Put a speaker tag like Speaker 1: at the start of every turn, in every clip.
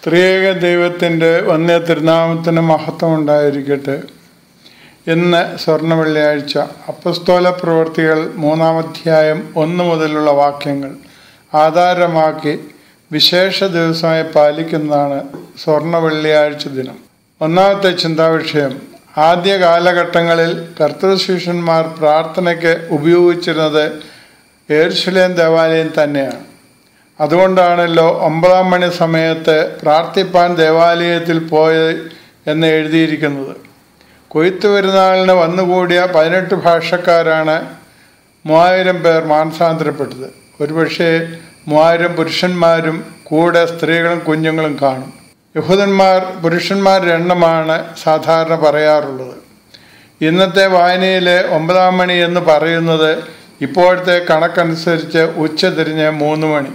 Speaker 1: ത്രിയേക ദൈവത്തിൻ്റെ വന്യ തിരുനാമത്തിന് മഹത്വം ഉണ്ടായിരിക്കട്ടെ ഇന്ന് സ്വർണ്ണ വെള്ളിയാഴ്ച അപ്പസ്തോല പ്രവൃത്തികൾ മൂന്നാം അധ്യായം ഒന്ന് മുതലുള്ള വാക്യങ്ങൾ ആധാരമാക്കി വിശേഷ ദിവസമായി പാലിക്കുന്നതാണ് സ്വർണ്ണ വെള്ളിയാഴ്ച ദിനം ഒന്നാമത്തെ ചിന്താവിഷയം ആദ്യ കാലഘട്ടങ്ങളിൽ കർത്തൃശിഷ്യന്മാർ പ്രാർത്ഥനയ്ക്ക് ഉപയോഗിച്ചിരുന്നത് ഏർശുലേം ദേവാലയം തന്നെയാണ് അതുകൊണ്ടാണല്ലോ ഒമ്പതാം മണി സമയത്ത് പ്രാർത്ഥിപ്പാൻ ദേവാലയത്തിൽ പോയത് എന്ന് എഴുതിയിരിക്കുന്നത് കൊയ്ത്തു പെരുന്നാളിന് വന്നുകൂടിയ പതിനെട്ട് ഭാഷക്കാരാണ് മൂവായിരം പേർ മാനസാന്തരപ്പെട്ടത് ഒരുപക്ഷെ മൂവായിരം പുരുഷന്മാരും കൂടെ സ്ത്രീകളും കുഞ്ഞുങ്ങളും കാണും യഹൂദന്മാർ പുരുഷന്മാരുടെ എണ്ണമാണ് സാധാരണ പറയാറുള്ളത് ഇന്നത്തെ വായനയിലെ ഒമ്പതാം മണി എന്ന് പറയുന്നത് ഇപ്പോഴത്തെ കണക്കനുസരിച്ച് ഉച്ച തിരിഞ്ഞ് മൂന്ന് മണി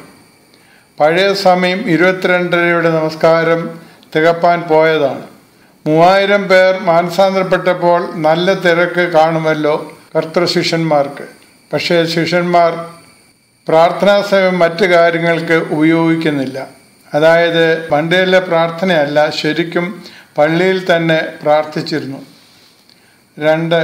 Speaker 1: പഴയ സമയം ഇരുപത്തിരണ്ടരയുടെ നമസ്കാരം തികപ്പാൻ പോയതാണ് മൂവായിരം പേർ മാനസാന്തരപ്പെട്ടപ്പോൾ നല്ല തിരക്ക് കാണുമല്ലോ കർത്തൃ ശിഷ്യന്മാർക്ക് പക്ഷേ ശിഷ്യന്മാർ പ്രാർത്ഥനാ സമയം മറ്റു കാര്യങ്ങൾക്ക് ഉപയോഗിക്കുന്നില്ല അതായത് പണ്ടയിലെ പ്രാർത്ഥനയല്ല ശരിക്കും പള്ളിയിൽ തന്നെ പ്രാർത്ഥിച്ചിരുന്നു രണ്ട്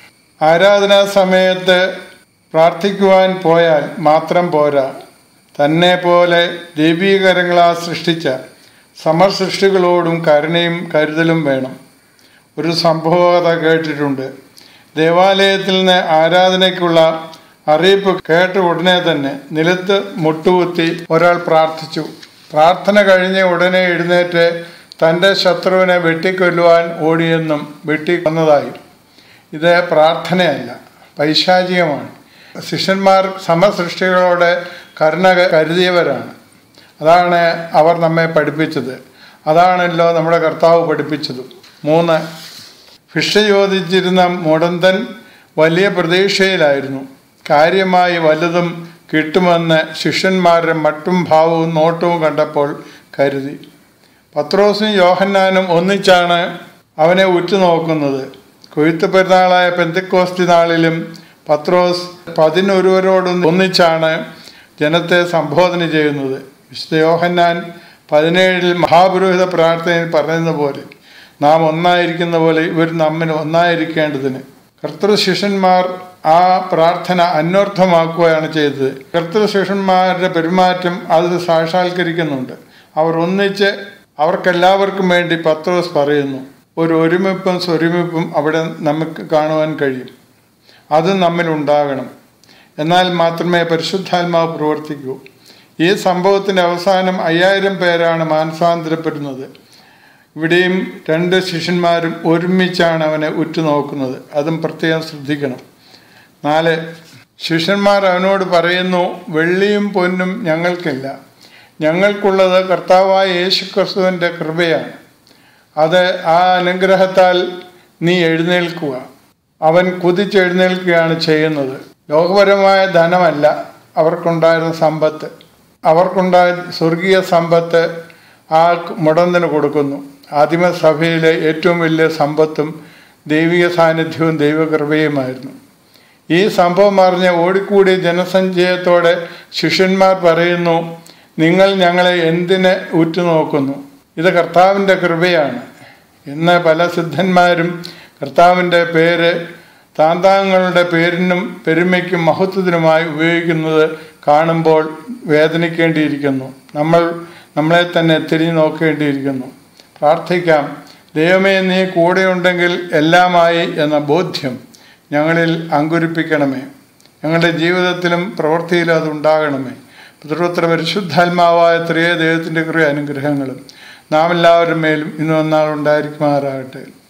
Speaker 1: ആരാധനാ സമയത്ത് പ്രാർത്ഥിക്കുവാൻ പോയാൽ മാത്രം പോരാ തന്നെ പോലെ ദൈവീകരങ്ങളാ സൃഷ്ടിച്ച സമർസൃഷ്ടികളോടും കരുണയും കരുതലും വേണം ഒരു സംഭവകത കേട്ടിട്ടുണ്ട് ദേവാലയത്തിൽ നിന്ന് ആരാധനയ്ക്കുള്ള അറിയിപ്പ് കേട്ട ഉടനെ തന്നെ നിലത്ത് മുട്ടുകുത്തി ഒരാൾ പ്രാർത്ഥിച്ചു പ്രാർത്ഥന കഴിഞ്ഞ് ഉടനെ എഴുന്നേറ്റ് തൻ്റെ ശത്രുവിനെ വെട്ടിക്കൊല്ലുവാൻ ഓടിയെന്നും വെട്ടിക്കൊന്നതായി ഇത് പ്രാർത്ഥനയല്ല പൈശാചികമാണ് ശിഷ്യന്മാർ സമസൃഷ്ടികളോട് കരുണ കരുതിയവരാണ് അതാണ് അവർ നമ്മെ പഠിപ്പിച്ചത് അതാണല്ലോ നമ്മുടെ കർത്താവ് പഠിപ്പിച്ചത് മൂന്ന് ഭിക്ഷ ചോദിച്ചിരുന്ന മുടന്തൻ വലിയ പ്രതീക്ഷയിലായിരുന്നു കാര്യമായി വലുതും കിട്ടുമെന്ന് ശിഷ്യന്മാരുടെ മട്ടും ഭാവവും നോട്ടവും കണ്ടപ്പോൾ കരുതി പത്രോസും യോഹന്നാനും ഒന്നിച്ചാണ് അവനെ ഉറ്റുനോക്കുന്നത് കൊയ്ത്ത് പെരുന്നാളായ പെന്തക്കോസ്തി നാളിലും പത്രോസ് പതിനൊരുവരോടും ഒന്നിച്ചാണ് ജനത്തെ സംബോധന ചെയ്യുന്നത് വിശുദ്ധ യോഹന്നാൻ പതിനേഴിൽ മഹാപുരോഹിത പ്രാർത്ഥനയിൽ പറയുന്ന പോലെ നാം ഒന്നായിരിക്കുന്ന പോലെ ഇവർ നമ്മിൽ ഒന്നായിരിക്കേണ്ടതിന് കർത്തൃ ശിഷ്യന്മാർ ആ പ്രാർത്ഥന അന്വർത്ഥമാക്കുകയാണ് ചെയ്തത് കർത്തൃ ശിഷ്യന്മാരുടെ പെരുമാറ്റം അത് സാക്ഷാത്കരിക്കുന്നുണ്ട് അവർ ഒന്നിച്ച് അവർക്കെല്ലാവർക്കും വേണ്ടി പത്രോസ് പറയുന്നു ഒരു ഒരുമിപ്പും സ്വരുമിപ്പും അവിടെ നമുക്ക് കാണുവാൻ കഴിയും അത് നമ്മിൽ ഉണ്ടാകണം എന്നാൽ മാത്രമേ പരിശുദ്ധാത്മാവ് പ്രവർത്തിക്കൂ ഈ സംഭവത്തിൻ്റെ അവസാനം അയ്യായിരം പേരാണ് മാനസാന്തരപ്പെടുന്നത് ഇവിടെയും രണ്ട് ശിഷ്യന്മാരും ഒരുമിച്ചാണ് അവനെ ഉറ്റുനോക്കുന്നത് അതും പ്രത്യേകം ശ്രദ്ധിക്കണം നാല് ശിഷ്യന്മാർ അവനോട് പറയുന്നു വെള്ളിയും പൊന്നും ഞങ്ങൾക്കില്ല ഞങ്ങൾക്കുള്ളത് കർത്താവായ യേശു ക്രിസ്തുവിൻ്റെ കൃപയാണ് അത് ആ അനുഗ്രഹത്താൽ നീ എഴുന്നേൽക്കുക അവൻ കുതിച്ചെഴുന്നേൽക്കുകയാണ് ചെയ്യുന്നത് ലോകപരമായ ധനമല്ല അവർക്കുണ്ടായിരുന്ന സമ്പത്ത് അവർക്കുണ്ടായ സ്വർഗീയ സമ്പത്ത് ആ മുടന്തിന് കൊടുക്കുന്നു ആദിമസഭയിലെ ഏറ്റവും വലിയ സമ്പത്തും ദൈവിക സാന്നിധ്യവും ദൈവകൃപയുമായിരുന്നു ഈ സംഭവം അറിഞ്ഞ് ഓടിക്കൂടി ജനസഞ്ചയത്തോടെ ശിഷ്യന്മാർ പറയുന്നു നിങ്ങൾ ഞങ്ങളെ എന്തിന് ഉറ്റുനോക്കുന്നു ഇത് കർത്താവിൻ്റെ കൃപയാണ് ഇന്ന് പല സിദ്ധന്മാരും കർത്താവിൻ്റെ പേര് താന്താങ്ങളുടെ പേരിനും പെരുമയ്ക്കും മഹത്വത്തിനുമായി ഉപയോഗിക്കുന്നത് കാണുമ്പോൾ വേദനിക്കേണ്ടിയിരിക്കുന്നു നമ്മൾ നമ്മളെ തന്നെ തിരിഞ്ഞു നോക്കേണ്ടിയിരിക്കുന്നു പ്രാർത്ഥിക്കാം ദൈവമേ നീ കൂടെയുണ്ടെങ്കിൽ എല്ലാമായി എന്ന ബോധ്യം ഞങ്ങളിൽ അങ്കുരിപ്പിക്കണമേ ഞങ്ങളുടെ ജീവിതത്തിലും പ്രവൃത്തിയിലും അതുണ്ടാകണമേ പിതൃപുത്ര പരിശുദ്ധാത്മാവായ ത്രിയ ദൈവത്തിൻ്റെ കുറേ അനുഗ്രഹങ്ങളും നാം എല്ലാവരുടെ മേലും ഇന്ന് ഒന്നാൾ ഉണ്ടായിരിക്കുമാറാകട്ടെ